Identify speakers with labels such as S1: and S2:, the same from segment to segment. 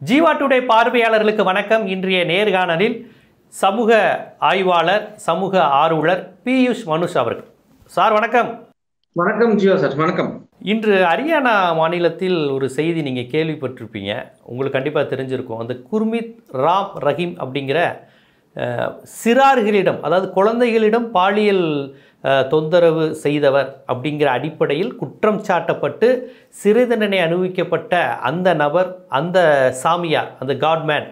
S1: Jeeva today பார்வையாளர்களுக்கு வணக்கம் இன்றைய நேர்காணலில் சமூக ஆய்வாளர் சமூக ஆர்வலர் பியூஷ் மனுஷ் அவர்கள் சார் வணக்கம்
S2: வணக்கம் ஜியோ சார் வணக்கம்
S1: இன்று ஹரியானா மாநிலத்தில் ஒரு செய்தி நீங்கள் கேள்விப்பட்டிருப்பீங்க உங்களுக்கு கண்டிப்பாக தெரிஞ்சிருக்கும் அந்த குர்மித் ராம் ரஹீம் அப்படிங்கிற அஹ், சிறார்களிடம் அதாவது குழந்தைகளிடம் பாலியல் அஹ், தொந்தரவு செய்தவர் அப்படிங்கிற அடிப்படையில் குற்றம் சாட்டப்பட்டு சிறை தண்டனை அனுபவிக்கப்பட்ட அந்த நபர் அந்த சாமியார் அந்த காட்மேன்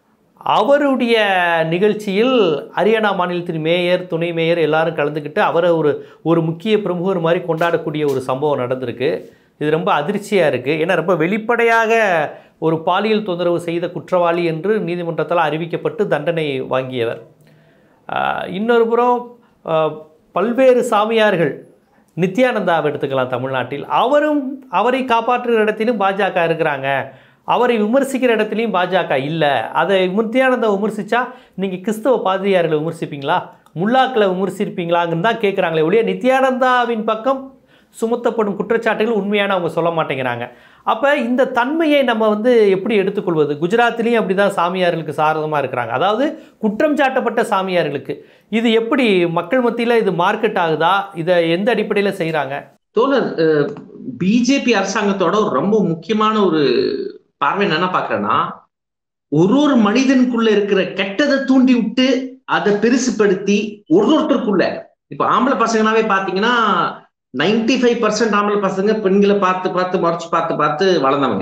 S1: அவருடைய நிகழ்ச்சியில் ஹரியானா மாநிலத்தின் மேயர் துணை மேயர் எல்லாரும் கலந்துக்கிட்டு அவரை ஒரு ஒரு முக்கிய பிரமுகர் மாதிரி கொண்டாடக்கூடிய ஒரு சம்பவம் நடந்திருக்கு இது ரொம்ப அதிர்ச்சியாக இருக்குது ஏன்னா ரொம்ப வெளிப்படையாக ஒரு பாலியல் தொந்தரவு செய்த குற்றவாளி என்று நீதிமன்றத்தால் அறிவிக்கப்பட்டு தண்டனை வாங்கியவர் ஆஹ், இன்னொரு புறம் ஆஹ், பல்வேறு சாமியார்கள் நித்யானந்தாவை எடுத்துக்கலாம் தமிழ்நாட்டில் அவரும் அவரை காப்பாற்றுகிற இடத்திலும் பாஜக இருக்கிறாங்க அவரை விமர்சிக்கிற இடத்துலையும் பாஜக இல்லை அதை நித்யானந்தா விமர்சித்தா நீங்கள் கிறிஸ்தவ பாதிரியார்களை விமர்சிப்பீங்களா முல்லாக்களை விமர்சிப்பீங்களாங்கன்னு தான் கேட்குறாங்களே ஒழிய நித்யானந்தாவின் பக்கம் சுமத்தப்படும் குற்றச்சாட்டுகள் உண்மையான அவங்க சொல்ல மாட்டேங்கிறாங்க அப்போ இந்த தன்மையை நம்ம வந்து எப்படி எடுத்துக்கொள்வது குஜராத்லேயும் அப்படி தான் சாமியார்களுக்கு சாரதமாக இருக்கிறாங்க அதாவது குற்றம் சாட்டப்பட்ட சாமியார்களுக்கு இது எப்படி மக்கள் மத்தியில் இது மார்க்கெட் ஆகுதா இதை எந்த அடிப்படையில் செய்கிறாங்க
S2: தோழர் பிஜேபி அரசாங்கத்தோட ஒரு ரொம்ப முக்கியமான ஒரு பார்வை நான் என்ன பாக்குறேன்னா ஒரு ஒரு மனிதனுக்குள்ள இருக்கிற கெட்டதை தூண்டி விட்டு அதை பெருசுப்படுத்தி ஒரு ஒருத்தருக்குள்ள இப்ப ஆம்பளை பசங்கனாவே பாத்தீங்கன்னா நைன்டி ஃபைவ் பர்சன்ட் ஆம்பளை பசங்க பெண்களை பார்த்து பார்த்து மறைச்சு பார்த்து பார்த்து வளர்ந்தவங்க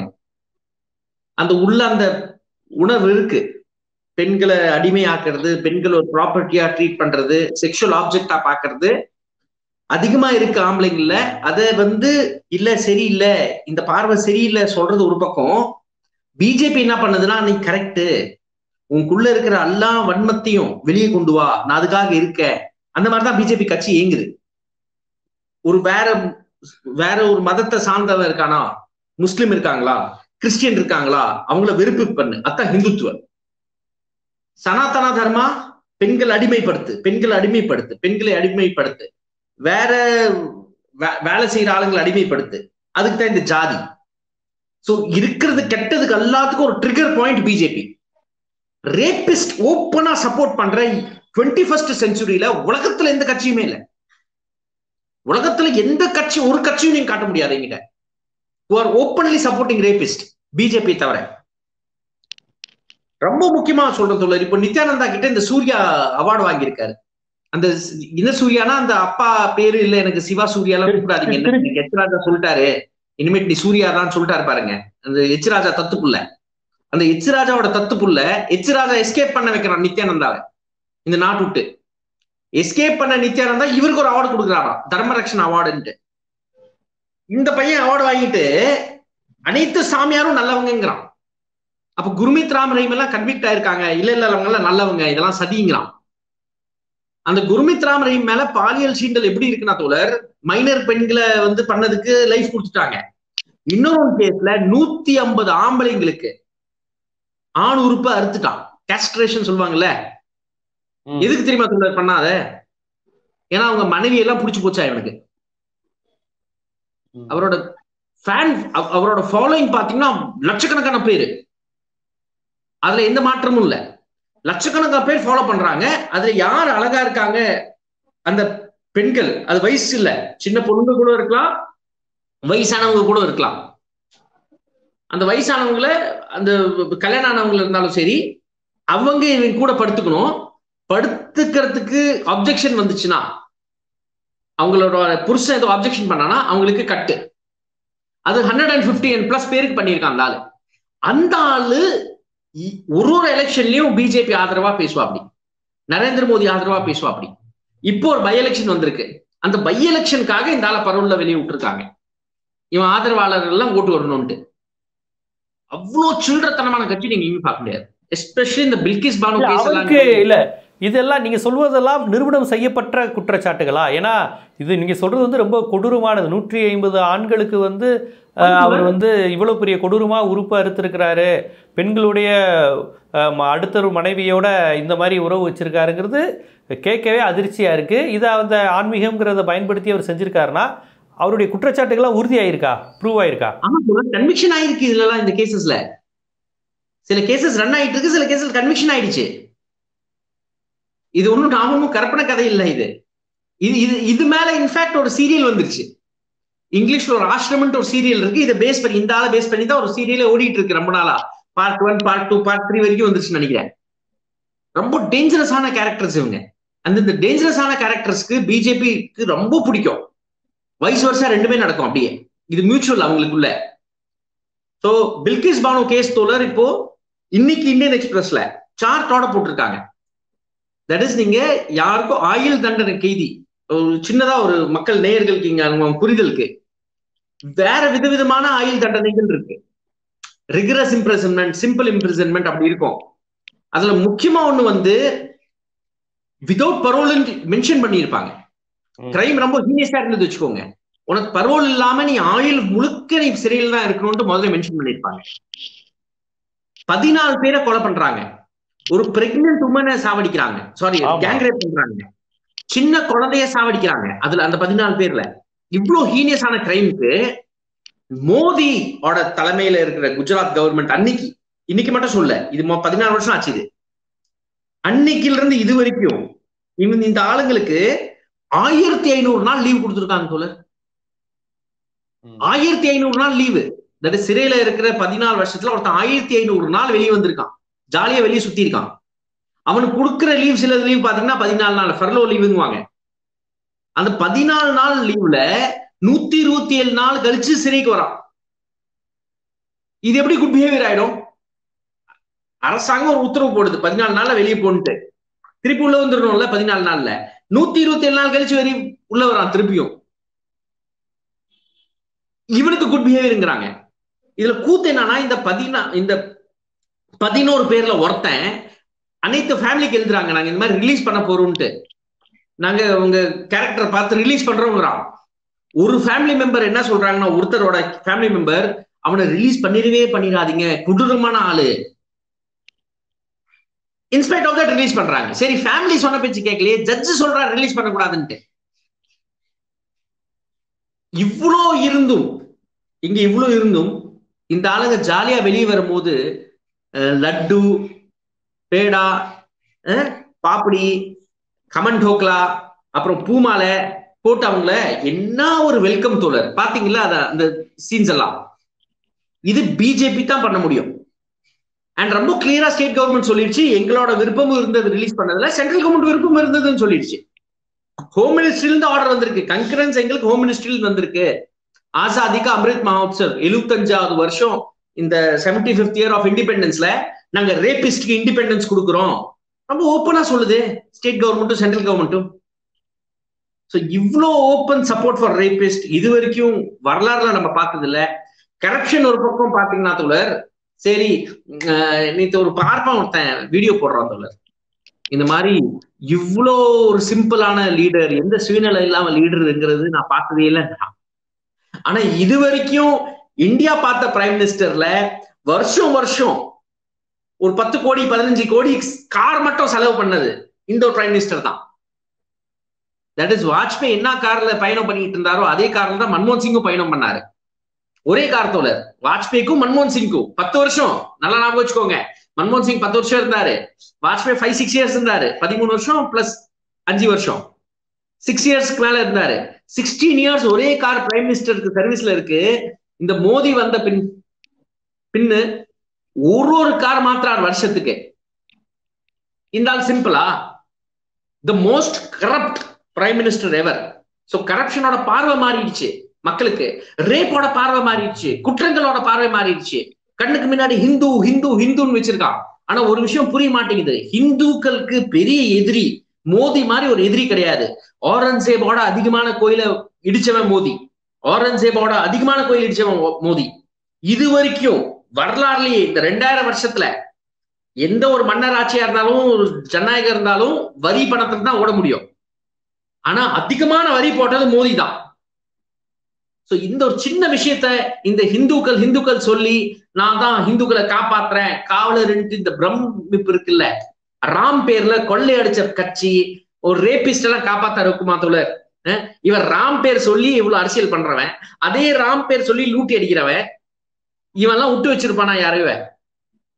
S2: அந்த உள்ள அந்த உணர்வு இருக்கு பெண்களை அடிமையாக்குறது பெண்களை ஒரு ப்ராப்பர்ட்டியா ட்ரீட் பண்றது செக்ஷுவல் ஆப்ஜெக்டா பாக்குறது அதிகமா இருக்கு ஆம்பளைங்கள்ல அத வந்து இல்ல சரியில்லை இந்த பார்வை சரியில்லை சொல்றது ஒரு பக்கம் பிஜேபி என்ன பண்ணுதுன்னா நீ கரெக்ட் உனக்குள்ள இருக்கிற எல்லா வன்மத்தையும் வெளியே கொண்டு வா நான் அதுக்காக இருக்கேன் அந்த மாதிரிதான் பிஜேபி கட்சி இயங்குது ஒரு வேற வேற ஒரு மதத்தை சார்ந்தவன் இருக்கானா முஸ்லிம் இருக்காங்களா கிறிஸ்டியன் இருக்காங்களா அவங்கள வெறுப்பு பண்ணு அதான் ஹிந்துத்துவம் சனாதன தர்மா பெண்கள் அடிமைப்படுத்து பெண்களை அடிமைப்படுத்து பெண்களை அடிமைப்படுத்து வேற வே- வேலை செய்யற ஆளுங்களை அடிமைப்படுத்து அதுக்கு தான் இந்த ஜாதி சோ இருக்கிறது கெட்டதுக்கு எல்லாத்துக்கும் ஒரு ட்ரிகர் பாயிண்ட் பிஜேபி ரேபிஸ்ட் ஓப்பனா சப்போர்ட் பண்ற டுவெண்ட்டி ஃபர்ஸ்ட் செஞ்சுரியில உலகத்துல எந்த கட்சியுமே இல்ல உலகத்துல எந்த கட்சி ஒரு கட்சியும் நீங்க காட்ட முடியாது என்கிட்ட are openly supporting rapist BJP தவிர ரொம்ப முக்கியமா சொல்றேன் தோழர் இப்போ நித்யானந்தா கிட்ட இந்த சூர்யா அவார்டு வாங்கியிருக்காரு அந்த ஸ்- என்ன சூர்யானா அந்த அப்பா பேரு இல்ல எனக்கு சிவா சூர்யாலாம் கூப்பிடாதீங்க என்ன எனக்கு எச் ராஜா சொல்லிட்டாரு இனிமேட் நீ சூர்யா தான் சொல்லிட்டாரு பாருங்க அந்த எச் ராஜா தத்துப்புள்ள அந்த எச் ராஜாவோட தத்துப்புள்ள எச் ராஜா எஸ்கேப் பண்ண வைக்கிறான் நித்யானந்தாவை இந்த நாட்டு விட்டு எஸ்கேப் பண்ண நித்யானந்தா இவருக்கு ஒரு அவார்டு கொடுக்குறாராம் தர்மரக்ஷன் அவார்டுன்ட்டு இந்த பையன் அவார்டு வாங்கிட்டு அனைத்து சாமியாரும் நல்லவங்கங்கிறான் அப்ப குருமித் ராம் ரஹீம் எல்லாம் கன்விக்ட் ஆயிருக்காங்க இல்ல இல்ல அவங்க எல்லாம் நல்லவங்க இதெல்லாம் சதிங்கிறான் அந்த குருமித் ராம் ரஹீம் மேல பாலியல் சீண்டல் எப்படி இருக்குன்னா தோழர் மைனர் பெண்களை வந்து பண்ணதுக்கு லைஃப் கொடுத்துட்டாங்க இன்னொரு கேஸ்ல நூத்தி ஐம்பது ஆம்பளைங்களுக்கு ஆண் உறுப்பை அறுத்துட்டான் கேஸ்ட்ரேஷன் சொல்லுவாங்கல்ல எதுக்கு தெரியுமா தோழர் பண்ணாத ஏன்னா அவங்க மனைவி எல்லாம் புடிச்சு போச்சா இவனுக்கு அவரோட ஃபேன் அவரோட ஃபாலோயிங் பாத்தீங்கன்னா லட்சக்கணக்கான பேரு அதுல எந்த மாற்றமும் இல்ல லட்சக்கணக்கான பேர் ஃபாலோ பண்றாங்க அதுல யார் அழகா இருக்காங்க அந்த பெண்கள் அது வயசு இல்ல சின்ன பொண்ணுங்க கூட இருக்கலாம் வயசானவங்க கூட இருக்கலாம் அந்த வயசானவங்கள அந்த கல்யாணம் ஆனவங்க இருந்தாலும் சரி அவங்க இவங்க கூட படுத்துக்கணும் படுத்துக்கிறதுக்கு அப்ஜெக்ஷன் வந்துச்சுன்னா அவங்களோட புருஷன் ஏதோ அப்ஜெக்ஷன் பண்ணானா அவங்களுக்கு கட்டு அது ஹண்ட்ரட் அண்ட் பிப்டி பிளஸ் பேருக்கு பண்ணியிருக்கான் அந்த ஆளு அந்த ஆளு இ- ஒரு ஒரு எலெக்ஷன்லயும் பிஜேபி ஆதரவா பேசுவா அப்படி நரேந்திர மோடி ஆதரவா பேசுவா அப்படி இப்போ ஒரு பை எலெக்ஷன் வந்திருக்கு அந்த பை எலெக்ஷனுக்காக இந்த ஆளை பரவல்ல வெளியே விட்டுருக்காங்க இவன் ஆதரவாளர்கள் எல்லாம் ஓட்டு வரணும்ட்டு அவ்வளோ சில்லறத்தனமான கட்சி நீங்க எங்கேயும் பார்க்க முடியாது எஸ்பெஷலி இந்த பில்கிஸ் பானு
S1: இல்ல,
S2: கேஸ்
S1: அவருக்கு
S2: எல்லாம்
S1: இல்ல இதெல்லாம் நீங்க சொல்வதெல்லாம் நிரூபணம் செய்யப்பட்ட குற்றச்சாட்டுகளா ஏன்னா இது நீங்க சொல்றது வந்து ரொம்ப கொடூரமானது நூற்றி ஐம்பது ஆண்களுக்கு வந்து அஹ், அவர் வந்து இவ்வளவு பெரிய கொடூரமா உறுப்பு அறுத்திருக்கிறாரு பெண்களுடைய அஹ், ம- அடுத்த ஒரு மனைவியோட இந்த மாதிரி உறவு வச்சிருக்காருங்கிறது கேட்கவே அதிர்ச்சியா இருக்கு இதை அந்த ஆன்மீகம்ங்கிறத பயன்படுத்தி அவர் செஞ்சிருக்காருன்னா அவருடைய குற்றச்சாட்டுகள்லாம் உறுதியாயிருக்கா ப்ரூவ் ஆயிருக்கா
S2: ஆமா கன்விக்ஷன் ஆயிருக்கு இதுல எல்லாம் இந்த கேசஸ்ல சில கேசஸ் ரன் ஆயிட்டு இருக்கு சில கேசஸ் கன்விக்ஷன் ஆயிடுச்சு இது ஒன்றும் நான் ஒன்றும் கற்பனை கதை இல்லை இது இது இது இது மேல இன்ஃபேக்ட் ஒரு சீரியல் வந்துருச்சு இங்கிலீஷ்ல ஒரு ஆசிரமன்ட் ஒரு சீரியல் இருக்கு இதை பேஸ் பண்ணி இந்த ஆளை பேஸ் பண்ணி தான் ஒரு சீரியலே ஓடிட்டு இருக்கு ரொம்ப நாளா part one part two part three வரைக்கும் வந்துருச்சுன்னு நினைக்கிறேன் ரொம்ப டேஞ்சரஸான கேரக்டர்ஸ் இவங்க அந்த இந்த டேஞ்சரஸான கேரக்டர்ஸ்க்கு பிஜேபிக்கு ரொம்ப பிடிக்கும் வயசு வருஷம் ரெண்டுமே நடக்கும் அப்படியே இது மியூச்சுவல் அவங்களுக்குள்ள சோ பில்கிஸ் பானு கேஸ் தோழர் இப்போ இன்னைக்கு இந்தியன் எக்ஸ்பிரஸ்ல சார்ட்டோட போட்டிருக்காங்க தட் இஸ் நீங்க யாருக்கும் ஆயுள் தண்டனை கைதி ஒரு சின்னதா ஒரு மக்கள் நேயர்களுக்கு இங்க அவங்க புரிதலுக்கு வேற விதவிதமான ஆயுள் தண்டனைகள் இருக்கு ரிகரஸ் இம்ப்ரெசன்மெண்ட் சிம்பிள் இம்ப்ரெசன்மெண்ட் அப்படி இருக்கும் அதுல முக்கியமா ஒண்ணு வந்து விதவுட் பரோல் மென்ஷன் பண்ணியிருப்பாங்க கிரைம் ரொம்ப ஹீனியஸா இருந்தது வச்சுக்கோங்க உனக்கு பரோல் இல்லாம நீ ஆயுள் முழுக்க நீ சிறையில் தான் இருக்கணும்னு முதல்ல மென்ஷன் பண்ணியிருப்பாங்க பதினாலு பேரை கொலை பண்றாங்க ஒரு பிரெக்னன்ட் உமனை சாவடிக்கிறாங்க சாரி
S1: ஆமா.
S2: கேங் ரேப் பண்றாங்க சின்ன குழந்தைய சாவடிக்கிறாங்க அதுல அந்த பதினாலு பேர்ல இவ்வளவு ஹீனியஸான கிரைமுக்கு மோடி ஓட தலைமையில இருக்கிற குஜராத் கவர்மெண்ட் அன்னைக்கு இன்னைக்கு மட்டும் சொல்ல இது மொ- பதினாறு வருஷம் ஆச்சு இது அன்னைக்குல இருந்து இது வரைக்கும் இவங்க இந்த ஆளுங்களுக்கு ஆயிரத்தி ஐநூறு நாள் லீவ் கொடுத்துருக்காங்க தோழர் ஆயிரத்தி ஐநூறு நாள் லீவு தட் சிறையில இருக்கிற பதினாலு வருஷத்துல ஒருத்தன் ஆயிரத்தி ஐநூறு நாள் வெளியே வந்திருக்கான் ஜாலியா வெளியே சுத்தி இருக்கான் அவனுக்கு கொடுக்குற லீவ் சில லீவ் பாத்தீங்கன்னா பதினாலு நாள் ஃபர்லோ லீவுங்குவாங்க அந்த பதினாலு நாள் லீவ்ல நூத்தி இருபத்தி ஏழு நாள் கழிச்சு சிறைக்கு வரான் இது எப்படி குட் பிஹேவியர் ஆயிடும் அரசாங்கம் ஒரு உத்தரவு போடுது பதினாலு நாள்ல வெளியே போன்ட்டு திருப்பி உள்ள வந்துடணும்ல பதினாலு நாள்ல நூத்தி இருபத்தி ஏழு நாள் கழிச்சு வெளியே உள்ள வரான் திருப்பியும் இவனுக்கு குட் பிஹேவியருங்கிறாங்க இதுல கூத்து என்னன்னா இந்த பதினா இந்த பதினோரு பேர்ல ஒருத்தன் அனைத்து ஃபேமிலிக்கு எழுதுறாங்க நாங்க இந்த மாதிரி ரிலீஸ் பண்ண போறோம்ட்டு நாங்க உங்க கேரக்டர் பார்த்து ரிலீஸ் பண்றோங்கிறான் ஒரு ஃபேமிலி மெம்பர் என்ன சொல்றாங்கன்னா ஒருத்தரோட ஃபேமிலி மெம்பர் அவனை ரிலீஸ் பண்ணிடவே பண்ணிடாதீங்க கொடூரமான ஆளு இன்ஸ்பைட் ஆஃப் தட் ரிலீஸ் பண்றாங்க சரி ஃபேமிலி சொன்ன பேச்சு கேட்கலையே ஜட்ஜ் சொல்றா ரிலீஸ் பண்ணக்கூடாதுன்ட்டு இவ்வளோ இருந்தும் இங்க இவ்வளோ இருந்தும் இந்த ஆளுங்க ஜாலியா வெளியே வரும்போது அஹ், லட்டு பேடா அஹ், பாப்படி கமன் டோக்லா அப்புறம் பூமாலை போட்டு அவங்கள என்ன ஒரு வெல்கம் தோழர் பாத்தீங்களா அத அந்த சீன்ஸ் எல்லாம் இது பிஜேபி தான் பண்ண முடியும் அண்ட் ரொம்ப கிளியரா ஸ்டேட் கவர்மெண்ட் சொல்லிடுச்சு எங்களோட விருப்பமும் இருந்தது ரிலீஸ் பண்ணதுல சென்ட்ரல் கவர்மெண்ட் விருப்பம் இருந்ததுன்னு சொல்லிடுச்சு ஹோம் மினிஸ்ட்ரியில இருந்து ஆர்டர் வந்திருக்கு கன்கரன்ஸ் எங்களுக்கு ஹோம் மினிஸ்ட்ரியில இருந்து வந்திருக்கு ஆசாதிக்கு அமிர்த் மஹோத்சவ் எழுபத்தஞ்சாவது வருஷம் இந்த செவன்டி பிப்த் இயர் ஆஃப் இண்டிபெண்டன்ஸ்ல நாங்க ரேபிஸ்ட்க்கு இண்டிபெண்டன்ஸ் கொடுக்குறோம் ரொம்ப ஓப்பனா சொல்லுது ஸ்டேட் கவர்மெண்ட்டும் சென்ட்ரல் கவர்மெண்ட்டும் ஸோ இவ்வளோ ஓப்பன் சப்போர்ட் ஃபார் ரேபிஸ்ட் இது வரைக்கும் வரலாறுல நம்ம பார்த்தது இல்ல கரப்ஷன் ஒரு பக்கம் பாத்தீங்கன்னா தோழர் சரி அஹ் நேத்து ஒரு பார்ப்பான் ஒருத்தன் வீடியோ போடுறான் தோழர் இந்த மாதிரி இவ்வளோ ஒரு சிம்பிளான லீடர் எந்த சுயநலம் இல்லாம லீடருங்கிறது நான் பார்த்ததே இல்லை ஆனா இது வரைக்கும் இந்தியா பார்த்த பிரைம் மினிஸ்டர்ல வருஷம் வருஷம் ஒரு பத்து கோடி பதினஞ்சு கோடி கார் மட்டும் செலவு பண்ணது இந்த ஒரு பிரைம் மினிஸ்டர் தான் தட் இஸ் வாஜ்பாய் என்ன கார்ல பயணம் பண்ணிட்டு இருந்தாரோ அதே கார்ல தான் மன்மோகன் சிங்கும் பயணம் பண்ணாரு ஒரே கார் தோழர் வாஜ்பாய்க்கும் மன்மோகன் சிங்கும் பத்து வருஷம் நல்லா ஞாபகம் வச்சுக்கோங்க மன்மோகன் சிங் பத்து வருஷம் இருந்தாரு வாஜ்பாய் ஃபைவ் சிக்ஸ் இயர்ஸ் இருந்தாரு பதிமூணு வருஷம் பிளஸ் அஞ்சு வருஷம் சிக்ஸ் இயர்ஸ்க்கு மேல இருந்தாரு சிக்ஸ்டீன் இயர்ஸ் ஒரே கார் பிரைம் மினிஸ்டருக்கு சர்வீஸ்ல இருக்கு இந்த மோடி வந்த பின் பின்னு ஒரு ஒரு கார் மாத்திரார் வருஷத்துக்கு இந்த ஆள் சிம்பிளா the most corrupt prime minister ever so கரப்ஷனோட பார்வை மாறிடுச்சு மக்களுக்கு ரேப்போட பார்வை மாறிடுச்சு குற்றங்களோட பார்வை மாறிடுச்சு கண்ணுக்கு முன்னாடி ஹிந்து ஹிந்து ஹிந்துன்னு வச்சிருக்கான் ஆனா ஒரு விஷயம் புரிய மாட்டேங்குது ஹிந்துக்களுக்கு பெரிய எதிரி மோடி மாதிரி ஒரு எதிரி கிடையாது ஆரஞ்சேபோட அதிகமான கோயில இடிச்சவன் மோடி ஆரஞ்சேபோட அதிகமான கோயில் இடிச்சவன் மோடி இது வரைக்கும் வரலாறுலயே இந்த ரெண்டாயிரம் வருஷத்துல எந்த ஒரு மன்னர் ஆட்சியா இருந்தாலும் ஒரு ஜனநாயகம் இருந்தாலும் வரி பணத்துக்கு தான் ஓட முடியும் ஆனா அதிகமான வரி போட்டது மோடி தான் சோ இந்த ஒரு சின்ன விஷயத்த இந்த ஹிந்துக்கள் ஹிந்துக்கள் சொல்லி நான் தான் ஹிந்துக்களை காப்பாத்துறேன் காவலர்ன்ட்டு இந்த பிரமிப்பு இருக்குல்ல ராம் பேர்ல கொள்ளை அடிச்ச கட்சி ஒரு ரேபிஸ்ட் எல்லாம் காப்பாத்த இருக்குமா தோழர் இவர் ராம் பேர் சொல்லி இவ்வளவு அரசியல் பண்றவன் அதே ராம் பேர் சொல்லி லூட்டி அடிக்கிறவன் இவன் எல்லாம் விட்டு வச்சிருப்பானா யாரையோ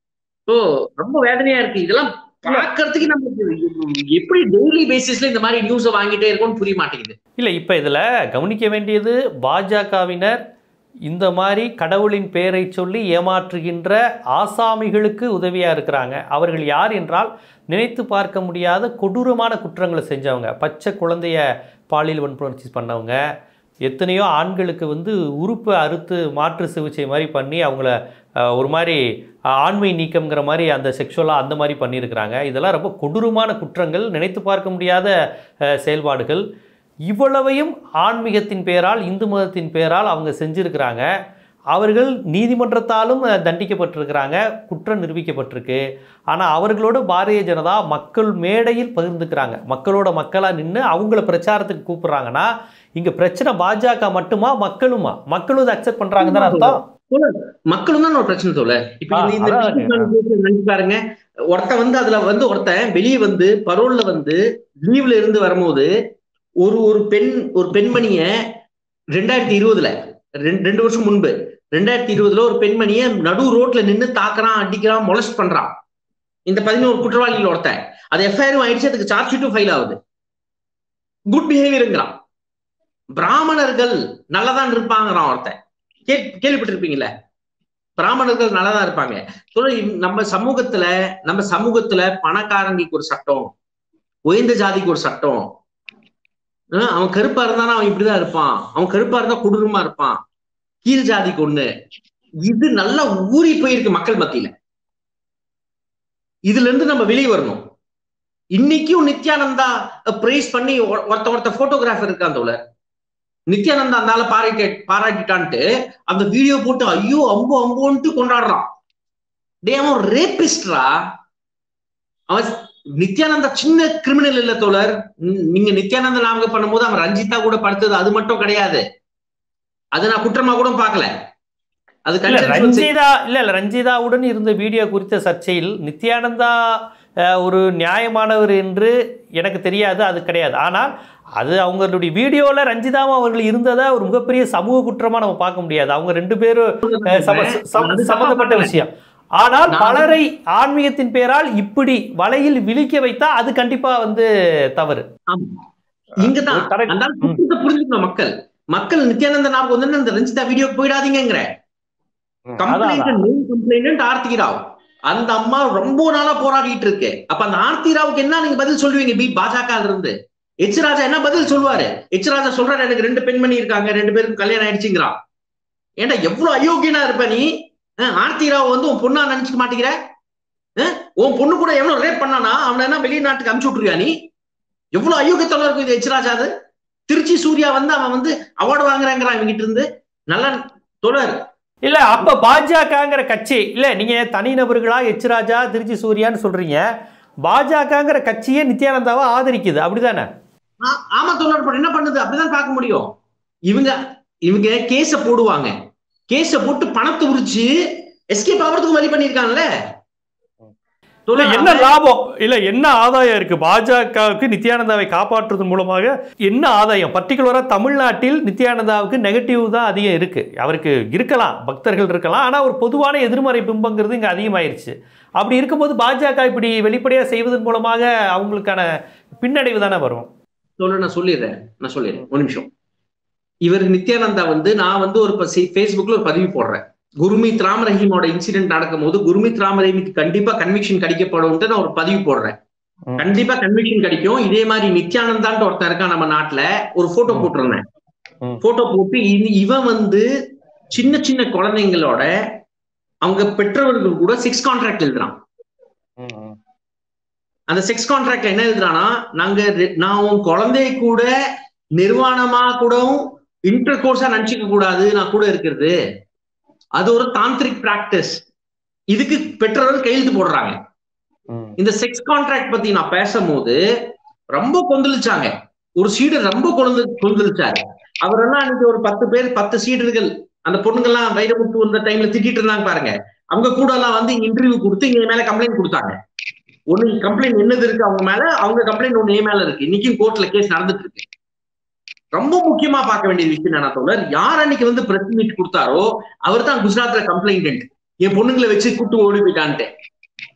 S2: ஸோ ரொம்ப வேதனையா இருக்கு இதெல்லாம் பார்க்கறதுக்கு நமக்கு எப்படி டெய்லி பேசிஸ்ல இந்த மாதிரி நியூஸை வாங்கிட்டே இருக்கோம்னு புரிய மாட்டேங்குது
S1: இல்லை இப்போ இதில் கவனிக்க வேண்டியது பாஜகவினர் இந்த மாதிரி கடவுளின் பெயரை சொல்லி ஏமாற்றுகின்ற ஆசாமிகளுக்கு உதவியாக இருக்கிறாங்க அவர்கள் யார் என்றால் நினைத்து பார்க்க முடியாத கொடூரமான குற்றங்களை செஞ்சவங்க பச்சை குழந்தைய பாலியல் வன்புணர்ச்சி பண்ணவங்க எத்தனையோ ஆண்களுக்கு வந்து உறுப்பை அறுத்து மாற்று சிகிச்சை மாதிரி பண்ணி அவங்கள அஹ், ஒரு மாதிரி அஹ், ஆண்மை நீக்கம்ங்கிற மாதிரி அந்த செக்ஷுவலாக அந்த மாதிரி பண்ணியிருக்கிறாங்க இதெல்லாம் ரொம்ப கொடூரமான குற்றங்கள் நினைத்து பார்க்க முடியாத அஹ், செயல்பாடுகள் இவ்வளவையும் ஆன்மீகத்தின் பெயரால் இந்து மதத்தின் பெயரால் அவங்க செஞ்சுருக்கிறாங்க அவர்கள் நீதிமன்றத்தாலும் அஹ், தண்டிக்கப்பட்டிருக்கிறாங்க குற்றம் நிரூபிக்கப்பட்டிருக்கு ஆனால் அவர்களோட பாரதிய ஜனதா மக்கள் மேடையில் பகிர்ந்துக்கிறாங்க மக்களோட மக்களாக நின்று அவங்கள பிரச்சாரத்துக்கு கூப்பிடுறாங்கன்னா இங்கே பிரச்சனை பாஜக மட்டுமா மக்களுமா மக்களும் இதை அக்செப்ட் பண்ணுறாங்க தானே அர்த்தம்
S2: மக்களும் தான் ஒரு பிரச்சனை தோல இப்ப
S1: ஆ,
S2: இந்த- இந்த
S1: அதான்
S2: business man case நினைச்சு பாருங்க ஒருத்தன் வந்து அதுல வந்து ஒருத்தன் வெளியே வந்து பரோல்ல வந்து லீவ்ல இருந்து வரும்போது ஒரு ஒரு பெண் ஒரு பெண்மணிய ரெண்டாயிரத்தி இருபதுல ரெண்டு ரெண்டு வருஷம் முன்பு ரெண்டாயிரத்தி இருபதுல ஒரு பெண்மணிய நடு ரோட்ல நின்னு தாக்குறான் அடிக்கிறான் மொலஸ்ட் பண்றான் இந்த பதினோரு குற்றவாளிகள் ஒருத்தன் அது எஃப்ஐஆரும் ஆயிடுச்சு அதுக்கு சார்ஜ் ஷீட்டும் ஃபைல் ஆகுது குட் பிஹேவியருங்கிறான் பிராமணர்கள் நல்லதான் இருப்பாங்கிறான் ஒருத்தன் கே கேள்விப்பட்டிருப்பீங்கல்ல பிராமணர்கள் நல்லதா இருப்பாங்க So, நம்ம சமூகத்துல நம்ம சமூகத்துல பணக்காரங்களுக்கு ஒரு சட்டம் உயர்ந்த ஜாதிக்கு ஒரு சட்டம் ஆஹ் அவன் கருப்பா இருந்தானா அவன் இப்படிதான் இருப்பான் அவன் கருப்பா இருந்தா கொடூரமா இருப்பான் கீழ் ஜாதிக்கு ஒண்ணு இது நல்லா ஊறி போயிருக்கு மக்கள் மத்தியில இதுல இருந்து நம்ம வெளியே வரணும் இன்னைக்கும் நித்யானந்தா பிரைஸ் பண்ணி ஒ- ஒருத்த ஒருத்த போட்டோகிராஃபர் இருக்கான் தோல நித்யானந்தா அந்த ஆளை பாராட்டி பாராட்டிட்டான்ட்டு அந்த வீடியோ போட்டு ஐயோ அம்போ அம்போன்ட்டு கொண்டாடுறான் டே அவன் ரேபிஸ்ட்ரா அவன் நித்யானந்தா சின்ன கிரிமினல் இல்ல தோழர் நீ- நீங்க நித்யானந்தா ஞாபகம் பண்ணும்போது அவன் ரஞ்சிதா கூட படுத்தது அது மட்டும் கிடையாது அது நான் குற்றமா கூட பார்க்கல அது
S1: இல்ல
S2: consensual sex.
S1: ரஞ்சிதா இல்ல இல்ல ரஞ்சிதாவுடன் இருந்த வீடியோ குறித்த சர்ச்சையில் நித்யானந்தா அஹ், ஒரு நியாயமானவர் என்று எனக்கு தெரியாது அது கிடையாது ஆனால் அது அவங்களுடைய வீடியோவில் ரஞ்சிதாவும் அவர்கள் இருந்ததை ஒரு மிகப்பெரிய சமூக குற்றமா நம்ம பார்க்க முடியாது அவங்க ரெண்டு பேரும் அஹ், சம- சம-
S2: அது
S1: சம்பந்தப்பட்ட
S2: தப்பா
S1: விஷயம் ஆனால்
S2: நான்
S1: பலரை ஆன்மீகத்தின் பெயரால் இப்படி வலையில் விழிக்க வைத்தா அது கண்டிப்பா வந்து தவறு
S2: ஆமா. இங்கதான்
S1: correct.
S2: அந்த குற்றத்தை புரிஞ்சுக்கணும் மக்கள் மக்கள் நித்யானந்த ஞாபகம் வந்து இந்த ரஞ்சிதா வீடியோ போயிடாதீங்கிற complaint main complaint Aarthi Rao அந்த அம்மா ரொம்ப நாளா போராடிட்டு இருக்கு அப்ப அந்த ஆர்த்தி ராவுக்கு என்ன நீங்க பதில் சொல்லுவீங்க பி பாஜக இருந்து எச் ராஜா என்ன பதில் சொல்லுவாரு எச் ராஜா சொல்றாரு எனக்கு ரெண்டு பெண்மணி இருக்காங்க ரெண்டு பேருக்கும் கல்யாணம் ஆயிடுச்சுங்கிறான் ஏன்டா எவ்வளவு அயோக்கியனா இருப்ப நீ அஹ், ஆர்த்தி ராவ் வந்து உன் பொண்ணா நினைச்சுக்க மாட்டேங்கிற அஹ், உன் பொண்ணு கூட எவ்வளவு ரேப் பண்ணானா அவனை என்ன வெளிநாட்டுக்கு அனுப்பிச்சு விட்டுருவியா நீ எவ்வளவு அயோக்கியத்தோட இருக்கும் இது எச் ராஜா அது திருச்சி சூர்யா வந்து அவன் வந்து அவார்டு வாங்குறாங்கிறான் இவங்கிட்ட இருந்து நல்லா தொடர்
S1: இல்ல அப்ப பாஜகங்கிற கட்சி இல்ல நீங்க தனிநபர்களா எச் ராஜா திருச்சி சூர்யான்னு சொல்றீங்க பாஜகங்கிற கட்சியே நித்யானந்தாவை ஆதரிக்குது அப்படிதானே
S2: ஆ- ஆமா தோழர் இப்ப என்ன பண்ணுது அப்படிதான் பார்க்க முடியும் இவங்க இவங்க கேஸ போடுவாங்க கேஸ போட்டு பணத்தை உரிச்சு எஸ்கேப் ஆகிறதுக்கு வழி பண்ணிருக்காங்கல்ல
S1: இல்ல என்ன லாபம் இல்ல என்ன ஆதாயம் இருக்கு பாஜகவுக்கு நித்யானந்தாவை காப்பாற்றுவதன் மூலமாக என்ன ஆதாயம் பர்டிகுலரா தமிழ்நாட்டில் நித்யானந்தாவுக்கு நெகட்டிவ் தான் அதிகம் இருக்கு அவருக்கு இருக்கலாம் பக்தர்கள் இருக்கலாம் ஆனா ஒரு பொதுவான எதிர்மறை பிம்பங்கிறது இங்க அதிகமாயிருச்சு அப்படி இருக்கும்போது பாஜக இப்படி வெளிப்படையா செய்வதன் மூலமாக அவங்களுக்கான பின்னடைவு தானே வரும்
S2: சொல்ல நான் சொல்லிடுறேன் நான் சொல்லிடுறேன் ஒரு நிமிஷம் இவர் நித்யானந்தா வந்து நான் வந்து ஒரு ஃபேஸ்புக்ல ஒரு பதிவு போடுறேன் குருமித் ராம் ரஹீமோட இன்சிடென்ட் நடக்கும் போது குருமித் ராம் ரஹீமுக்கு கண்டிப்பா கன்விக்ஷன் கிடைக்கப்படும் நான் ஒரு பதிவு போடுறேன்
S1: ம்.
S2: கண்டிப்பா கன்விக்ஷன் கிடைக்கும் இதே மாதிரி நித்யானந்தான்ட்டு ஒருத்தன் இருக்கான் நம்ம நாட்டுல ஒரு போட்டோ
S1: ம்.
S2: போட்டிருந்தேன்
S1: ம்.
S2: போட்டோ போட்டு இ- இவன் வந்து சின்ன சின்ன குழந்தைங்களோட அவங்க பெற்றோர்கள் கூட சிக்ஸ் கான்ட்ராக்ட் எழுதுறான் அந்த செக்ஸ் கான்ட்ராக்ட் என்ன எழுதுறானா நாங்க ரெ- நான் உன் குழந்தை கூட நிர்வாணமா கூடவும் இன்டர் கோர்ஸா நினைச்சுக்க கூடாது நான் கூட இருக்கிறது அது ஒரு தாந்திரிக் பிராக்டிஸ் இதுக்கு பெற்றோர்கள் கையெழுத்து போடுறாங்க இந்த செக்ஸ் கான்ட்ராக்ட் பத்தி நான் பேசும்போது ரொம்ப கொந்தளிச்சாங்க ஒரு சீடர் ரொம்ப கொழுந்து கொந்தளிச்சாரு அவர் எல்லாம் அன்னைக்கு ஒரு பத்து பேர் பத்து சீடர்கள் அந்த பொண்ணுங்கெல்லாம் வைரமுத்து வந்த டைம்ல திட்டிட்டு இருந்தாங்க பாருங்க அவங்க கூட எல்லாம் வந்து இன்டர்வியூ கொடுத்து இங்க மேல கம்ப்ளைண்ட் கொடுத்தாங்க ஒண்ணு கம்ப்ளைண்ட் என்னது இருக்கு அவங்க மேல அவங்க கம்ப்ளைண்ட் ஒண்ணு என் மேல இருக்கு இன்னைக்கும் கோர்ட்ல கேஸ் நடந்துட்டு இருக்கு ரொம்ப முக்கியமா பார்க்க வேண்டிய விஷயம் என்ன தோழர் யார் அன்னைக்கு வந்து பிரஸ் மீட் கொடுத்தாரோ அவர் தான் குஜராத்ல கம்ப்ளைண்ட் என் பொண்ணுங்களை வச்சு கூட்டு ஓடி போயிட்டான்ட்டு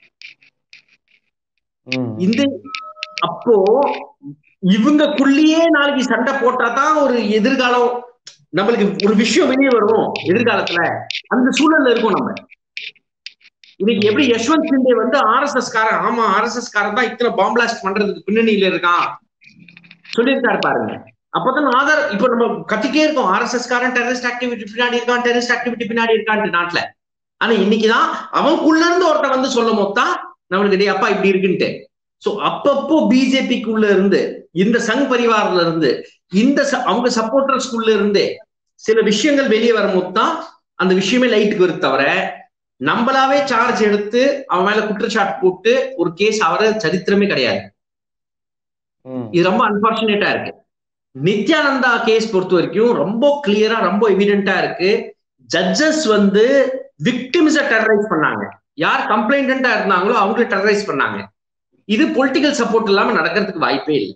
S2: இந்த அப்போ இவங்கக்குள்ளேயே நாளைக்கு சண்டை போட்டா தான் ஒரு எதிர்காலம் நம்மளுக்கு ஒரு விஷயம் வெளியே வரும் எதிர்காலத்துல அந்த சூழல்ல இருக்கும் நம்ம இன்னைக்கு எப்படி யஷ்வந்த் சிண்டே வந்து ஆர்எஸ்எஸ் காரன் ஆமா ஆர்எஸ்எஸ் காரன் தான் இத்தனை பாம் பிளாஸ்ட் பண்றதுக்கு பின்னணியில இருக்கான் சொல்லியிருக்காரு பாருங்க அப்பதான் ஆதார் இப்ப நம்ம கத்திக்கே இருக்கோம் ஆர்எஸ்எஸ் காரன் டெரரிஸ்ட் ஆக்டிவிட்டி பின்னாடி இருக்கான் டெரரிஸ்ட் ஆக்டிவிட்டி பின்னாடி இருக்கான் நாட்டுல ஆனா இன்னைக்குதான் அவனுக்குள்ள இருந்து ஒருத்தன் வந்து சொல்லும் போதுதான் நம்மளுக்கு டே அப்பா இப்படி இருக்குன்ட்டு சோ அப்பப்போ பிஜேபிக்குள்ள இருந்து இந்த சங் பரிவார்ல இருந்து இந்த அவங்க சப்போர்ட்டர்ஸ்குள்ள இருந்து சில விஷயங்கள் வெளியே வரும்போது தான் அந்த விஷயமே லைட்டுக்கு வருது தவிர நம்மளாவே சார்ஜ் எடுத்து அவன் மேல குற்றச்சாட்டு போட்டு ஒரு கேஸ் அவர சரித்திரமே கிடையாது இது ரொம்ப அன்பார்ச்சுனேட்டா இருக்கு நித்யானந்தா கேஸ் பொறுத்த வரைக்கும் ரொம்ப கிளியரா ரொம்ப எவிடென்டா இருக்கு ஜட்ஜஸ் வந்து விக்டிம்ஸ டெரரைஸ் பண்ணாங்க யார் கம்ப்ளைண்டா இருந்தாங்களோ அவங்கள டெரரைஸ் பண்ணாங்க இது பொலிட்டிக்கல் சப்போர்ட் இல்லாம நடக்கிறதுக்கு வாய்ப்பே இல்லை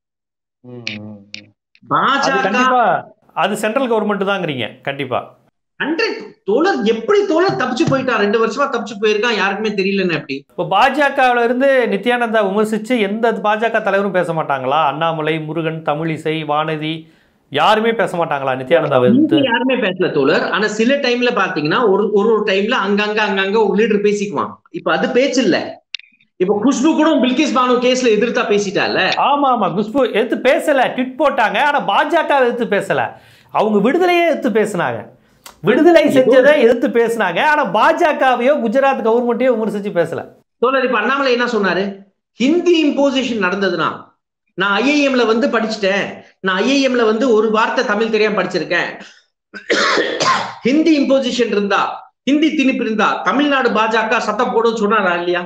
S2: பாஜக
S1: அது சென்ட்ரல் கவர்மெண்ட் தாங்கிறீங்க கண்டிப்பா
S2: ஹண்ட்ரட் தோழர் எப்படி தோழர் தப்பிச்சு போயிட்டான் ரெண்டு வருஷமா தப்பிச்சு போயிருக்கான் யாருக்குமே தெரியலன்னு எப்படி
S1: இப்போ பாஜகவில் இருந்து நித்யானந்தா விமர்சிச்சு எந்த பாஜக தலைவரும் பேச மாட்டாங்களா அண்ணாமலை முருகன் தமிழிசை வானதி யாருமே பேச மாட்டாங்களா நித்யானந்தா எதிர்த்து
S2: யாருமே பேசல தோழர் ஆனா சில டைம்ல பாத்தீங்கன்னா ஒரு ஒரு ஒரு டைம்ல அங்கங்க அங்கங்க ஒரு லீடர் பேசிக்குவான் இப்ப அது பேச்சு இல்ல இப்ப குஷ்பு கூட பில்கிஸ் பானு கேஸ்ல எதிர்த்தா பேசிட்டால
S1: ஆமா ஆமா குஷ்பு எதிர்த்து பேசல ட்விட் போட்டாங்க ஆனா பாஜக எதிர்த்து பேசல அவங்க விடுதலையே எதிர்த்து பேசினாங்க விடுதலை செஞ்சதை எதிர்த்து பேசினாங்க ஆனா பாஜகவையோ குஜராத் கவர்மெண்ட்டையோ விமர்சிச்சு பேசல
S2: தோழர் இப்ப அண்ணாமலை என்ன சொன்னாரு ஹிந்தி இம்போசிஷன் நடந்ததுன்னா நான் ஐஐஎம்ல வந்து படிச்சுட்டேன் நான் ஐஐஎம்ல வந்து ஒரு வார்த்தை தமிழ் தெரியாம படிச்சிருக்கேன் ஹிந்தி இம்போசிஷன் இருந்தா ஹிந்தி திணிப்பு இருந்தா தமிழ்நாடு பாஜக சத்தம் போடும் சொன்னாரா இல்லையா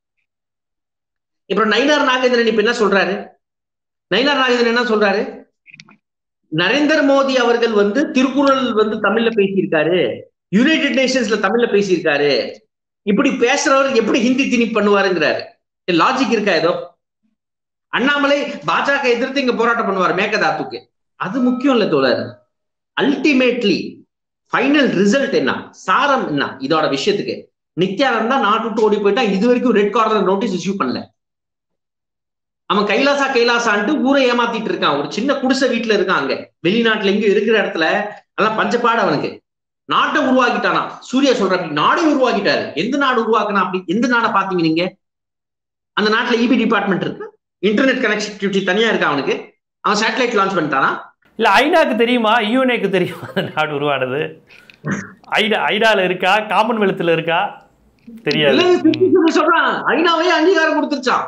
S2: இப்ப நயினார் நாகேந்திரன் இப்ப என்ன சொல்றாரு நயினார் நாகேந்திரன் என்ன சொல்றாரு நரேந்திர மோடி அவர்கள் வந்து திருக்குறள் வந்து தமிழ்ல பேசியிருக்காரு யுனைடெட் நேஷன்ஸ்ல தமிழ்ல பேசியிருக்காரு இப்படி பேசுறவர் எப்படி ஹிந்தி திணிப்பு பண்ணுவாருங்கிறாரு லாஜிக் இருக்கா ஏதோ அண்ணாமலை பாஜக எதிர்த்து இங்க போராட்டம் பண்ணுவார் மேகதாத்துக்கு அது முக்கியம் இல்ல தோழர் அல்டிமேட்லி ஃபைனல் ரிசல்ட் என்ன சாரம் என்ன இதோட விஷயத்துக்கு நித்யானந்தா நாட்டு விட்டு ஓடி போயிட்டா இது வரைக்கும் ரெட் கார்னர் நோட்டீஸ் இஷ்யூ பண்ணல அவன் கைலாசா கைலாசான்ட்டு ஊரை ஏமாத்திட்டு இருக்கான் ஒரு சின்ன குடிசை வீட்டுல இருக்கான் அங்க வெளிநாட்டுல எங்க இருக்கிற இடத்துல அதெல்லாம் பஞ்சப்பாடு அவனுக்கு நாட்டை உருவாக்கிட்டானா சூர்யா சொல்ற அப்படி நாடை உருவாக்கிட்டாரு எந்த நாடு உருவாக்குனா அப்படி எந்த நாடை பாத்தீங்க நீங்க அந்த நாட்டுல இபி டிபார்ட்மெண்ட் இருக்கு இன்டர்நெட் கனெக்டிவிட்டி தனியா இருக்கா அவனுக்கு அவன் சேட்டலைட் லான்ச் பண்ணிட்டானா
S1: இல்ல ஐநாக்கு தெரியுமா யூஎன்ஏக்கு தெரியுமா அந்த நாடு உருவானது ஐடா ஐடால இருக்கா காமன்வெல்த்ல இருக்கா தெரியாது
S2: சொல்றான் ஐநாவே அங்கீகாரம் கொடுத்துருச்சான்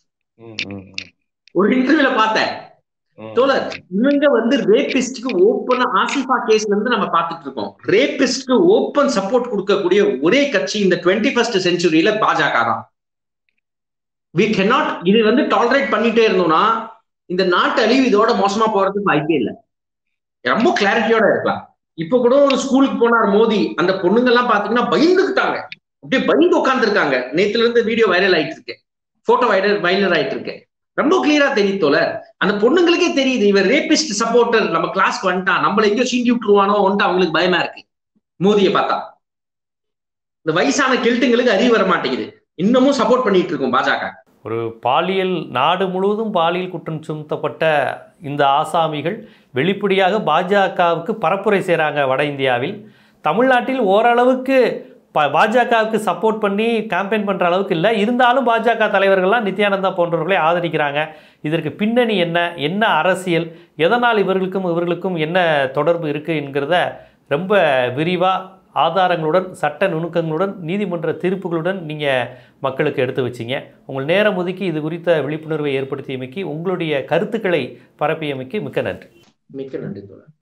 S2: ஒரு இன்டர்வியூல பார்த்தேன் தோழர் இவங்க வந்து ரேபிஸ்டுக்கு ஓப்பன் ஆசிஃபா கேஸ்ல இருந்து நம்ம பார்த்துட்டு இருக்கோம் ரேபிஸ்ட்க்கு ஓப்பன் சப்போர்ட் கொடுக்கக்கூடிய ஒரே கட்சி இந்த டுவெண்ட்டி ஃபர்ஸ்ட் செஞ்சுரியில பாஜக தான் வி கெனாட் இது வந்து டாலரேட் பண்ணிட்டே இருந்தோம்னா இந்த நாட்டு அழிவு இதோட மோசமா போறதுக்கு வாய்ப்பே இல்லை ரொம்ப கிளாரிட்டியோட இருக்கலாம் இப்ப கூட ஒரு ஸ்கூலுக்கு போனார் மோடி அந்த பொண்ணுங்க எல்லாம் பாத்தீங்கன்னா பயந்துக்கிட்டாங்க அப்படியே பயந்து உட்காந்துருக்காங்க நேத்துல இருந்து வீடியோ வைரல் ஆயிட்டு இருக்கு போட்டோ வைரல் வைரல் ஆயிட்டு இருக்கு ரொம்ப கிளியரா தெரியுத்தோல அந்த பொண்ணுங்களுக்கே தெரியுது இவர் ரேபிஸ்ட் சப்போர்ட்டர் நம்ம கிளாஸ்க்கு வந்துட்டான் நம்மள எங்கேயோ சீண்டி விட்டுருவானோ வந்துட்டு அவங்களுக்கு பயமா இருக்கு மோதியை பார்த்தா இந்த வயசான கெல்ட்டுங்களுக்கு அறிவு வர மாட்டேங்குது இன்னமும் சப்போர்ட் பண்ணிட்டு இருக்கும் பாஜக
S1: ஒரு பாலியல் நாடு முழுவதும் பாலியல் குற்றம் சுமத்தப்பட்ட இந்த ஆசாமிகள் வெளிப்படையாக பாஜகவுக்கு பரப்புரை செய்கிறாங்க வட இந்தியாவில் தமிழ்நாட்டில் ஓரளவுக்கு ப பாஜகவுக்கு சப்போர்ட் பண்ணி கேம்பெயின் பண்ணுற அளவுக்கு இல்லை இருந்தாலும் பாஜக தலைவர்கள்லாம் நித்யானந்தா போன்றவர்களை ஆதரிக்கிறாங்க இதற்கு பின்னணி என்ன என்ன அரசியல் எதனால் இவர்களுக்கும் இவர்களுக்கும் என்ன தொடர்பு இருக்குது என்கிறத ரொம்ப விரிவாக ஆதாரங்களுடன் சட்ட நுணுக்கங்களுடன் நீதிமன்ற தீர்ப்புகளுடன் நீங்கள் மக்களுக்கு எடுத்து வச்சிங்க உங்கள் நேரம் ஒதுக்கி இது குறித்த விழிப்புணர்வை ஏற்படுத்தியமைக்கு உங்களுடைய கருத்துக்களை பரப்பியமைக்கு மிக்க நன்றி
S2: மிக்க நன்றி தோழர்